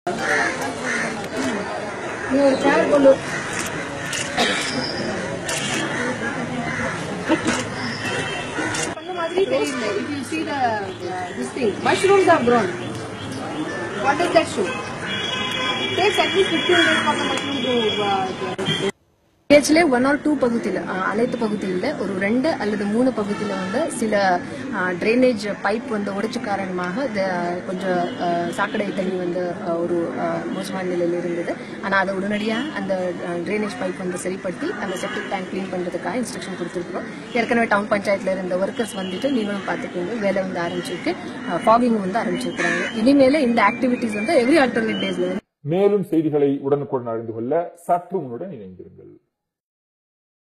நீ ஒரு சேர் கொண்டு பண்ண மாதிரி தெரியல if you see the uh, this thing mushrooms are grown what does that show takes at least 15 days for the mushroom to uh, பேச்சிலே one or two பகுதியில் அனைத்து பகுதியில் ஒரு ரெண்டு அல்லது மூணு பகுதியில் வந்து சில ட்ரைனேஜ் பைப் வந்து உடைச்ச காரணமாக இந்த கொஞ்சம் அஹ், சாக்கடை தண்ணி வந்து அஹ், ஒரு அஹ், மோசமான நிலையில் இருந்தது ஆனால் அதை உடனடியாக அந்த ட்ரைனேஜ் பைப் வந்து சரிப்படுத்தி அந்த செப்டிக் டேங்க் க்ளீன் பண்ணுறதுக்காக இன்ஸ்ட்ரக்ஷன் கொடுத்துருக்கோம் ஏற்கனவே டவுன் பஞ்சாயத்தில் இருந்த ஒர்க்கர்ஸ் வந்துட்டு நீங்களும் பார்த்துக்கோங்க வேலை வந்து ஆரம்பிச்சிருக்கு ஃபாகிங் வந்து ஆரம்பிச்சிருக்கிறாங்க இனிமேல் இந்த ஆக்டிவிட்டிஸ் வந்து எவ்ரி ஆல்டர்னேட் டேஸ்ல மேலும் செய்திகளை உடனுக்குடன் அறிந்து கொள்ள சற்று முன்னுடன் இணைந்திருங்கள்